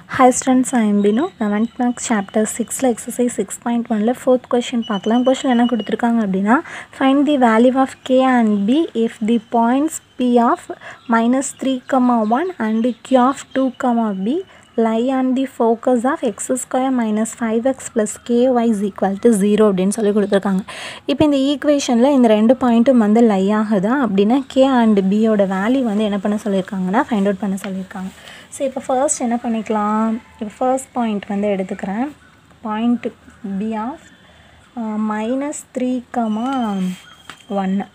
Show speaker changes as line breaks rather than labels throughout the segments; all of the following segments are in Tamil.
high students I'm Binu eleventh maths chapter சிக்ஸில் எக்ஸசைஸ் சிக்ஸ் பாயிண்ட் ஒனில் ஃபோர்த் கொஷின் பார்க்கலாம் கொஷின் என்ன கொடுத்துருக்காங்க அப்படின்னா find the value of k and p if the points p of minus three comma one and q of two comma p lie on the focus of x square minus five x plus k y is equal to zero அப்படின்னு சொல்லி கொடுத்துருக்காங்க இப்போ இந்த ஈக்குவேஷனில் இந்த ரெண்டு பாயிண்ட்டும் வந்து லை ஆகுதா அப்படின்னா கே அண்ட் பியோட வேல்யூ வந்து என்ன பண்ண சொல்லியிருக்காங்கன்னா ஃபைண்ட் அவுட் பண்ண சொல்லியிருக்காங்க ஸோ இப்போ ஃபர்ஸ்ட் என்ன பண்ணிக்கலாம் இப்போ ஃபர்ஸ்ட் பாயிண்ட் வந்து எடுத்துக்கிறேன் point p of minus three comma ஒன்று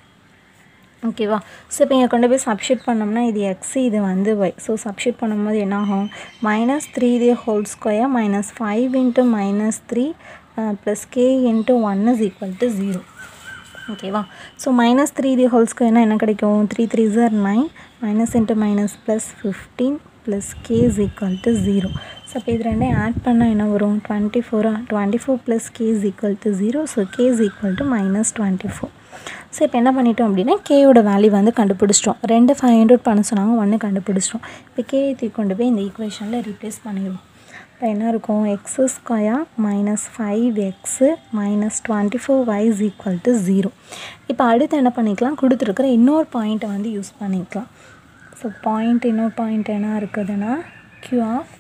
ஓகேவா ஸோ இப்போ இங்கே கொண்டு போய் சப்ஷீட் பண்ணோம்னா இது எக்ஸ் இது வந்து ஒய் ஸோ சப்ஷீட் பண்ணும்போது என்ன ஆகும் minus three the whole square minus five into minus three plus k into one is equal to zero ஓகேவா so minus three the whole ஸ்கொயர்னால் என்ன கிடைக்கும் த்ரீ த்ரீ ஜார் nine minus into minus plus fifteen plus k is equal to zero so இப்போ இது ரெண்டையும் ஆட் பண்ணால் என்ன வரும் டுவெண்ட்டி ஃபோரா twenty four plus k is equal to zero so k is equal to minus twenty four so இப்போ என்ன பண்ணிட்டோம் அப்படின்னா கேயோட வேல்யூ வந்து கண்டுபிடிச்சிட்டோம் ரெண்டு ஃபைவ் ஹண்ட்ரட் பண்ண சொன்னாங்க ஒன்று கண்டுபிடிச்சிட்டோம் இப்போ கே தூக்கி கொண்டு போய் இந்த ஈக்குவேஷனில் ரீப்ளேஸ் பண்ணிடுவோம் இப்போ என்ன இருக்கும் x square minus five x minus twenty four y is equal to zero இப்போ அடுத்து என்ன பண்ணிக்கலாம் கொடுத்துருக்குற இன்னொரு பாயிண்ட்டை வந்து யூஸ் பண்ணிக்கலாம் ஸோ பாயிண்ட் இன்னொரு பாயிண்ட் என்ன இருக்குதுன்னா q of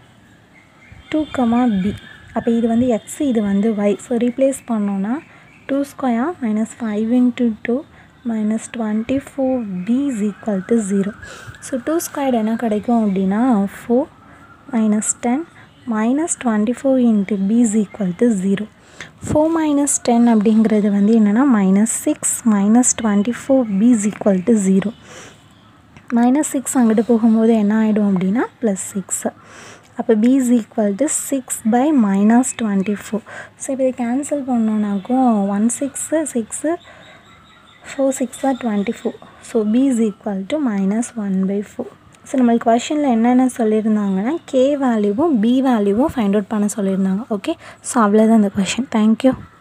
two comma p அப்போ இது வந்து எக்ஸ் இது வந்து ஒய் ஸோ ரீப்ளேஸ் பண்ணோன்னா two square minus five into two minus twenty four p is equal to zero so two square என்ன கிடைக்கும் அப்படின்னா four minus ten minus twenty four into p is equal to zero four minus ten அப்படிங்கிறது வந்து என்னென்னா minus six minus twenty four p is equal to zero minus six அங்கிட்டு போகும்போது என்ன ஆகிடும் அப்படின்னா ப்ளஸ் சிக்ஸு அப்போ p is equal to six by minus twenty four so இப்போ இதை கேன்சல் பண்ணோன்னாக்கும் ஒன் சிக்ஸு சிக்ஸு ஃபோர் சிக்ஸாக twenty four so p is equal to minus one by four so நம்மளுக்கு கொஷனில் என்னென்ன சொல்லியிருந்தாங்கன்னா கே வேல்யூவும் பி வேல்யூவும் ஃபைண்ட் அவுட் பண்ண சொல்லியிருந்தாங்க ஓகே ஸோ அவ்வளோதான் இந்த கொஷின் தேங்க்யூ